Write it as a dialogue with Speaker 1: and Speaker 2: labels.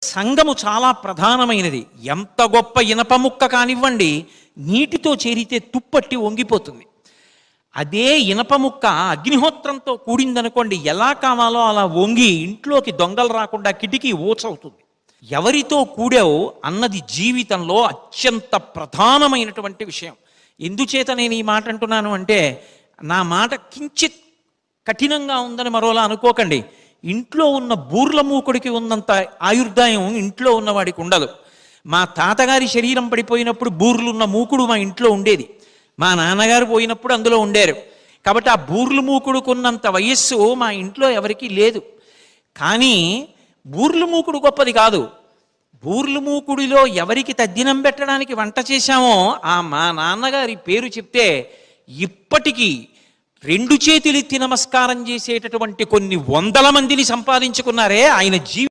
Speaker 1: సంగము చాలా ప్రధానమైనది ఎంత గొప్ప ఇనప ముక్క కానివ్వండి నీటితో చేరితే తుప్పట్టి వంగిపోతుంది అదే ఇనప ముక్క అగ్నిహోత్రంతో కూడిందనుకోండి ఎలా కావాలో అలా వంగి ఇంట్లోకి దొంగలు రాకుండా కిటికీ ఊచవుతుంది ఎవరితో కూడావు అన్నది జీవితంలో అత్యంత ప్రధానమైనటువంటి విషయం ఎందుచేత నేను ఈ మాట అంటున్నాను అంటే నా మాట కించిత్ కఠినంగా ఉందని మరోలా అనుకోకండి ఇంట్లో ఉన్న బూర్ల మూకుడికి ఉన్నంత ఆయుర్దాయం ఇంట్లో ఉన్నవాడికి ఉండదు మా తాతగారి శరీరం పడిపోయినప్పుడు బూర్లున్న మూకుడు మా ఇంట్లో ఉండేది మా నాన్నగారు పోయినప్పుడు అందులో ఉండారు కాబట్టి ఆ బూర్లు మూకుడుకున్నంత వయస్సు మా ఇంట్లో ఎవరికీ లేదు కానీ బూర్లు మూకుడు గొప్పది కాదు బూర్లు మూకుడిలో ఎవరికి తద్దినం పెట్టడానికి వంట చేశామో ఆ మా నాన్నగారి పేరు చెప్తే ఇప్పటికీ రెండు చేతులెత్తి నమస్కారం చేసేటటువంటి కొన్ని వందల మందిని సంపాదించుకున్నారే ఆయన జీవి